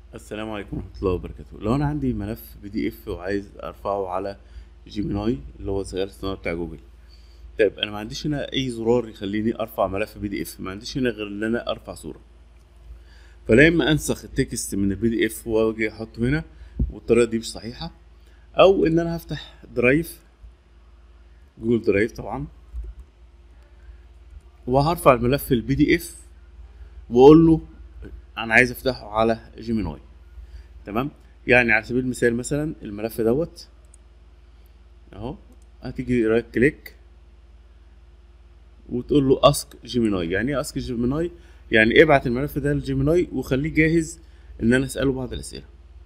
السلام عليكم ورحمة الله وبركاته لو أنا عندي ملف بي دي إف وعايز أرفعه على جيميناي اللي هو الذكاء الاصطناعي بتاع جوجل طيب أنا ما عنديش هنا أي زرار يخليني أرفع ملف بي دي إف ما عنديش هنا غير إن أنا أرفع صورة فلا إما أنسخ التكست من البي دي إف وأجي أحطه هنا والطريقة دي مش صحيحة أو إن أنا هفتح درايف جوجل درايف طبعا وهرفع الملف البي دي إف وأقول له انا عايز افتحه على جيميناي تمام يعني على سبيل المثال مثلا الملف دوت اهو هتيجي رايت كليك وتقول له اسك جيميناي يعني ايه اسك جيميناي يعني ابعت الملف ده لجيميناي وخليه جاهز ان انا اساله بعض الاسئله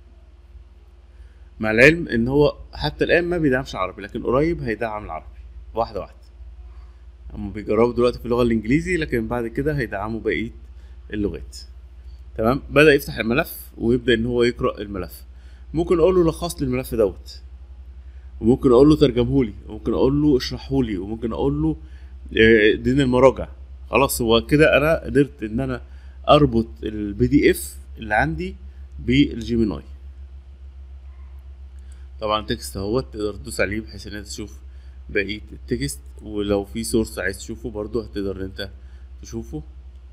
مع العلم ان هو حتى الان ما بيدعمش عربي لكن قريب هيدعم العربي واحده واحده هم بيجربوا دلوقتي في اللغه الانجليزي لكن بعد كده هيدعموا بقيه اللغات تمام بدا يفتح الملف ويبدا ان هو يقرا الملف ممكن اقول له لخص لي الملف دوت وممكن اقول له ترجمه لي وممكن اقول له اشرحه لي وممكن اقول له آه، اديني المراجع خلاص هو كده انا قدرت ان انا اربط البي دي اف اللي عندي بالجيميناي طبعا تكست اهوت تقدر تدوس عليه بحيث ان انت تشوف بقيه التكست ولو في سورس عايز تشوفه برضو هتقدر ان انت تشوفه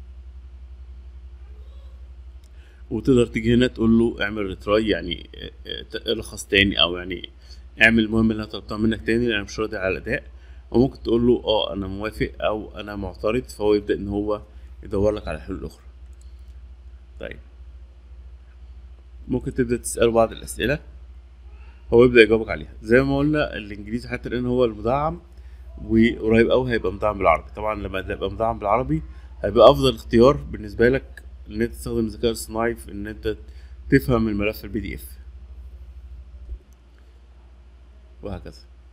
وتقدر تيجي هنا تقول له اعمل ريتراي يعني اه، اه، الخص تاني او يعني اعمل المهم اللي انا طلبتها منك تاني لان انا مش راضي على الاداء وممكن تقول له اه انا موافق او انا معترض فهو يبدا ان هو يدور لك على حلول اخرى طيب ممكن تبدا تساله بعض الاسئله هو يبدا يجاوبك عليها زي ما قلنا الانجليزي حتى الان هو المدعم وقريب قوي هيبقى مدعم بالعربي طبعا لما يبقى مدعم بالعربي هيبقى افضل اختيار بالنسبه لك ان انت تستخدم الذكاء الاصطناعي في ان انت تفهم الملف البي دي اف وهكذا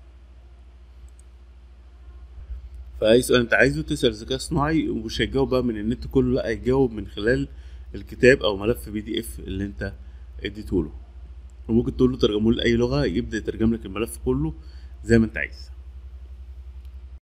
فاي سؤال انت عايزه تسال الذكاء الصناعي ومش هيجاوب بقى من النت كله لا هيجاوب من خلال الكتاب او ملف بي دي اف اللي انت اديته له وممكن تقول له ترجمه لاي لغه يبدا يترجم لك الملف كله زي ما انت عايز